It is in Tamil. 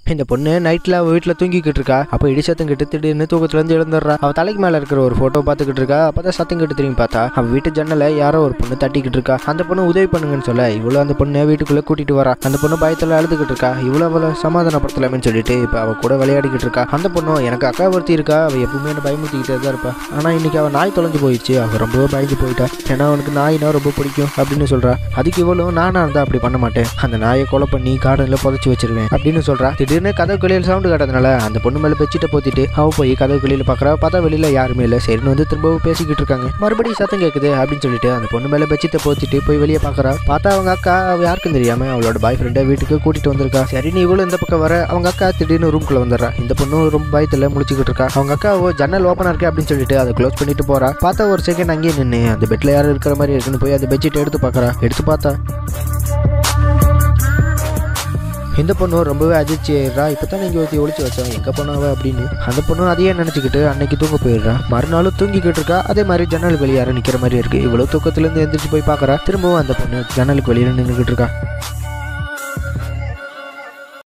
இந்த பொண்ணு நைட்ல அவ வீட்டுல தூங்கிக்கிட்டு இருக்கா அப்போ இடி சத்தம் கிட்ட திடீர்னு தூக்கத்துல இருந்து எழுந்துடுறா அவ தலைக்கு மேல இருக்கிற ஒரு போட்டோ பார்த்துக்கிட்டு இருக்கா அப்பதான் சத்தம் கிட்ட திரும்பி பார்த்தா அவ வீட்டு ஜன்னலை யாரோ ஒரு பொண்ணு தட்டிக்கிட்டு இருக்கா அந்த பொண்ணு உதவி பண்ணுங்கன்னு சொல்ல இவ்வளவு அந்த பொண்ணை வீட்டுக்குள்ள கூட்டிட்டு வரா அந்த பொண்ணு பயத்துல அழுதுகிட்டு இருக்கா இவ்வளவு அவளை சமாதானப்படுத்தலாமேன்னு சொல்லிட்டு இப்போ அவ கூட விளையாடிக்கிட்டு இருக்கா அந்த பொண்ணும் எனக்கு அக்கா ஒருத்தி இருக்கா அவ எப்பவுமே என்ன பயமுறுத்திக்கிட்டே தான் இருப்பா ஆனா இன்னைக்கு அவ நாய் தொலைஞ்சு போயிடுச்சு அவ ரொம்பவே பயந்து போயிட்டா ஏன்னா அவனுக்கு நாய்னா ரொம்ப பிடிக்கும் அப்படின்னு சொல்றா அதுக்கு இவ்வளவு நானா இருந்தா அப்படி பண்ண மாட்டேன் அந்த நாயை கொலை பண்ணி கார்டன்ல புதைச்சி வச்சிருவேன் அப்படின்னு சொல்றா திடீர்னு கதவு வெளியில் சவுண்டு காட்டுறதுனால அந்த பொண்ணு மேல பெச்சிட்ட போத்திட்டு அவ போய் கதவு வெளியில பாக்குறா பார்த்தா வெளியில யாருமே இல்ல சரின்னு வந்து திரும்பவும் பேசிக்கிட்டு இருக்காங்க மறுபடியும் சத்தம் கேக்குது அப்படின்னு சொல்லிட்டு அந்த பொண்ணு மேல பெச்சிட்ட போத்திட்டு போய் வெளியே பாக்குறா பார்த்தா அவங்க அக்கா அவ யாருக்கும் தெரியாம அவளோட பாய் ஃப்ரெண்டை வீட்டுக்கு கூட்டிட்டு வந்திருக்கா சரி நீ இவ்வளவு இந்த பக்கம் வர அவங்க அக்கா திடீர்னு ரூம்குள்ள வந்துடுறா இந்த பொண்ணு ரொம்ப பயத்துல முடிச்சுக்கிட்டு இருக்கா அவங்க அக்கா ஓ ஜன்னல் ஓப்பனா இருக்கு அப்படின்னு சொல்லிட்டு அதை க்ளோஸ் பண்ணிட்டு போறா பார்த்தா ஒரு செகண்ட் அங்கேயே நின்று அந்த பெட்ல யாரும் இருக்கிற மாதிரி இருக்குன்னு போய் அந்த பெட்ஷீட் எடுத்து பார்க்கறா எடுத்து பார்த்தா இந்த பொண்ணு ரொம்பவே அதிர்ச்சி ஆயிடுறா இப்போ தான் நீங்கள் ஒருத்தி ஒழிச்சு வச்சோம் எங்கே போனாவ அப்படின்னு அந்த பொண்ணு அதையே நினச்சிக்கிட்டு அன்னைக்கு தூங்க போயிடுறா மறுநாளும் தூங்கிக்கிட்டு இருக்கா அதே மாதிரி ஜன்னலுக்கு வெளியே யாரும் நிற்கிற மாதிரி இருக்கு இவ்வளோ தூக்கத்துலேருந்து எந்திரிச்சு போய் பார்க்குறா திரும்பவும் அந்த பொண்ணு ஜன்னலுக்கு வெளியில் நின்றுக்கிட்டு இருக்கா